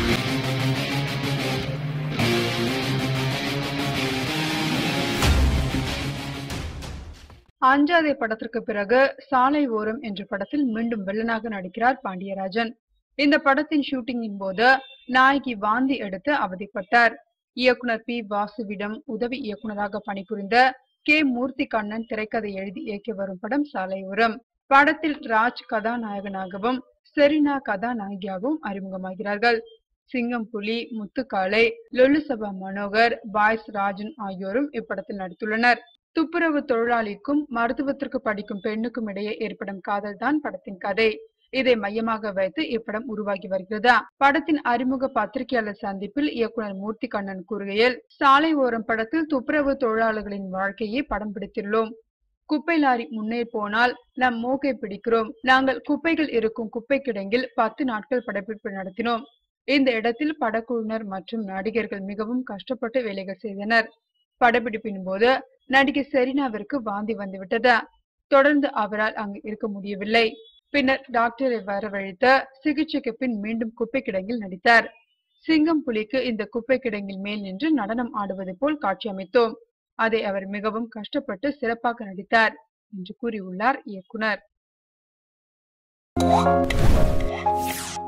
அஞ்சாதே படத்திற்கு பிறகு சாலை ஓரம் என்ற படத்தில் மீண்டும் வில்லனாக நடிக்கிறார் பாண்டியராஜன் இந்த படத்தின் ஷூட்டிங்கின் போது நாயகி வாந்தி எடுத்து அவதிப்பட்டார் இயக்குனர் பி வாசுவிடம் உதவி இயக்குனராக பணிபுரிந்த கே மூர்த்தி கண்ணன் திரைக்கதை எழுதி இயக்கி வரும் படம் சாலை ஓரம் படத்தில் ராஜ் கதாநாயகனாகவும் செரினா கதாநாயகியாகவும் அறிமுகமாகிறார்கள் சிங்கம் புலி முத்துக்காளை லொல்லுசபா மனோகர் பாய்ஸ் ராஜன் ஆகியோரும் இப்படத்தில் நடித்துள்ளனர் துப்புரவு தொழிலாளிக்கும் மருத்துவத்திற்கு படிக்கும் பெண்ணுக்கும் இடையே ஏற்படும் காதல் தான் படத்தின் கதை இதை மையமாக வைத்து இப்படம் உருவாகி வருகிறது படத்தின் அறிமுக பத்திரிகையாளர் சந்திப்பில் இயக்குனர் மூர்த்தி கண்ணன் கூறுகையில் சாலை ஓரம் படத்தில் துப்புரவு தொழிலாளர்களின் வாழ்க்கையை படம் பிடித்துள்ளோம் குப்பை லாரி முன்னே போனால் நம் மூக்கை பிடிக்கிறோம் நாங்கள் குப்பைகள் இருக்கும் குப்பை கிடங்கில் பத்து நாட்கள் படப்பிடிப்பு நடத்தினோம் இந்த இடத்தில் படக்குழுவினர் மற்றும் நடிகர்கள் மிகவும் கஷ்டப்பட்டு வேலைகள் செய்தனர் படப்பிடிப்பின் போது நடிகை செரினாவிற்கு வாந்தி வந்துவிட்டது தொடர்ந்து அவரால் அங்கு இருக்க முடியவில்லை பின்னர் டாக்டரை வரவழைத்து சிகிச்சைக்கு பின் மீண்டும் குப்பை கிடங்கில் நடித்தார் சிங்கம் புலிக்கு இந்த குப்பை கிடங்கில் மேல் நின்று நடனம் ஆடுவது போல் காட்சி அமைத்தோம் அதை அவர் மிகவும் கஷ்டப்பட்டு சிறப்பாக நடித்தார் என்று கூறியுள்ளார் இயக்குனர்